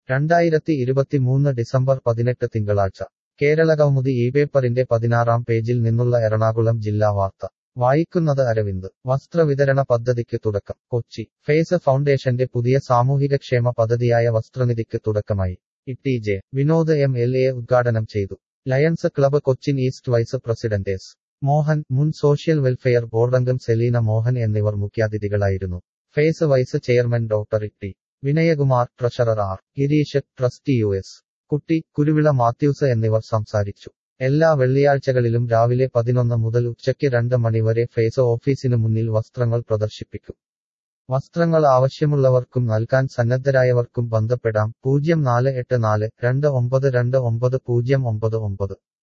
രണ്ടായിരത്തി ഇരുപത്തിമൂന്ന് ഡിസംബർ പതിനെട്ട് തിങ്കളാഴ്ച കേരളകൗമുദി ഈ പേപ്പറിന്റെ പതിനാറാം പേജിൽ നിന്നുള്ള എറണാകുളം ജില്ലാ വാർത്ത വായിക്കുന്നത് അരവിന്ദ് വസ്ത്രവിതരണ പദ്ധതിക്ക് തുടക്കം കൊച്ചി ഫേസ് ഫൗണ്ടേഷന്റെ പുതിയ സാമൂഹികക്ഷേമ പദ്ധതിയായ വസ്ത്രനിധിക്ക് തുടക്കമായി E J Vinod M L A ഉദ്ഘാടനം ചെയ്തു lions club Cochin east vice president S Mohan മുൻ സോഷ്യൽ വെൽഫെയർ ബോർഡംഗം സെലീന മോഹൻ എന്നിവർ മുഖ്യാതിഥികളായിരുന്നു face vice chairman doctor T Vinayakumar treasurer R Girish trustee U S Kutty Kuruvila Mathews എന്നിവർ സംസാരിച്ചു എല്ലാ വെള്ളിയാഴ്ചകളിലും രാവിലെ പതിനൊന്ന് മുതൽ ഉച്ചയ്ക്ക് രണ്ട് മണിവരെ ഫേസ് ഓഫീസിനു മുന്നിൽ വസ്ത്രങ്ങൾ പ്രദർശിപ്പിക്കും വസ്ത്രങ്ങൾ ആവശ്യമുള്ളവർക്കും നൽകാൻ സന്നദ്ധരായവർക്കും ബന്ധപ്പെടാം പൂജ്യം നാല് എട്ട് നാല് രണ്ട് ഒമ്പത് രണ്ട് ഒമ്പത് പൂജ്യം ഒമ്പത് ഒമ്പത്